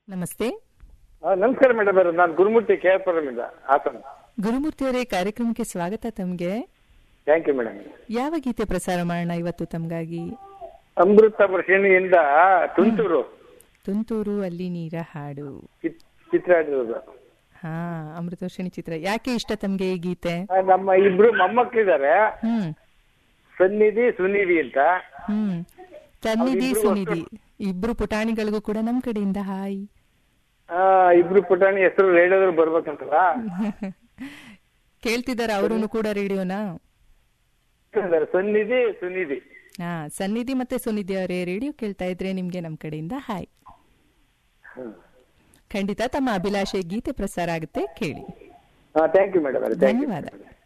ನಮಸ್ತೆ ಆ, ನಮಸ್ಕಾರ ಮೇಡಮ್ ಅವರೇ ನಾನು ಗುರುಮೂರ್ತಿ ಕೆ ಆರ್ ಪುರಮಿಂದ ಹಾಸನ ಗುರುಮೂರ್ತಿ ಅವರೇ ಕಾರ್ಯಕ್ರಮಕ್ಕೆ ಸ್ವಾಗತ ತಮ್ಗೆ ಥ್ಯಾಂಕ್ ಯು ಮೇಡಮ್ ಯಾವ ಗೀತೆ ಪ್ರಸಾರ ಮಾಡೋಣ ಇವತ್ತು ತಮ್ಗಾಗಿ ಅಮೃತ ವರ್ಷಿಣಿಯಿಂದ ತುಂತೂರು ತುಂತೂರು ಅಲ್ಲಿ ನೀರ ಹಾಡು ಚಿತ್- ಚಿತ್ರ ಆಡಿರೋದು ಹಾ ಅಮೃತೋಷಿಣಿ ಚಿತ್ರ ಯಾಕೆ ಇಷ್ಟ ತಮ್ಗೆ ಈ ಗೀತೆ ಆ, ನಮ್ಮ ಇಬ್ರು ಮೊಮ್ಮಕ್ಕಳಿದ್ದಾರೆ ಹ್ಮ್ ಸನ್ನಿಧಿ ಸುನಿಧಿ ಅಂತ ಹ್ಮ್ ಸನ್ನಿಧಿ ಅವ್ರಿಬ್ರು ಸುನಿಧಿ ಇಬ್ರು ಪುಟಾಣಿಗಳಿಗೂ ಕೂಡ ನಮ್ ಕಡೆಯಿಂದ ಹಾಯ್ ಆ, ಇಬ್ರು ಪುಟಾಣಿ ಹೆಸರು ರೇಡಿಯೋದಲ್ಲಿ ಬರ್ಬೇಕಂತಲ್ಲ ಕೇಳ್ತಿದಾರ ಅವರು ಕೂಡ ರೇಡಿಯೋನ ಸನ್ನಿಧಿ ಸುನಿಧಿ ಹಾ ಸನ್ನಿಧಿ ಮತ್ತೆ ಸುನಿಧಿ ಅವರೇ ರೇಡಿಯೋ ಕೇಳ್ತಾ ಇದ್ರೆ ನಿಮ್ಗೆ ನಮ್ ಕಡೆಯಿಂದ ಹಾಯ್ ಖಂಡಿತ ತಮ್ಮ ಅಭಿಲಾಷೆ ಗೀತೆ ಪ್ರಸಾರ ಆಗುತ್ತೆ ಕೇಳಿ thank you madam thank you ಧನ್ಯವಾದ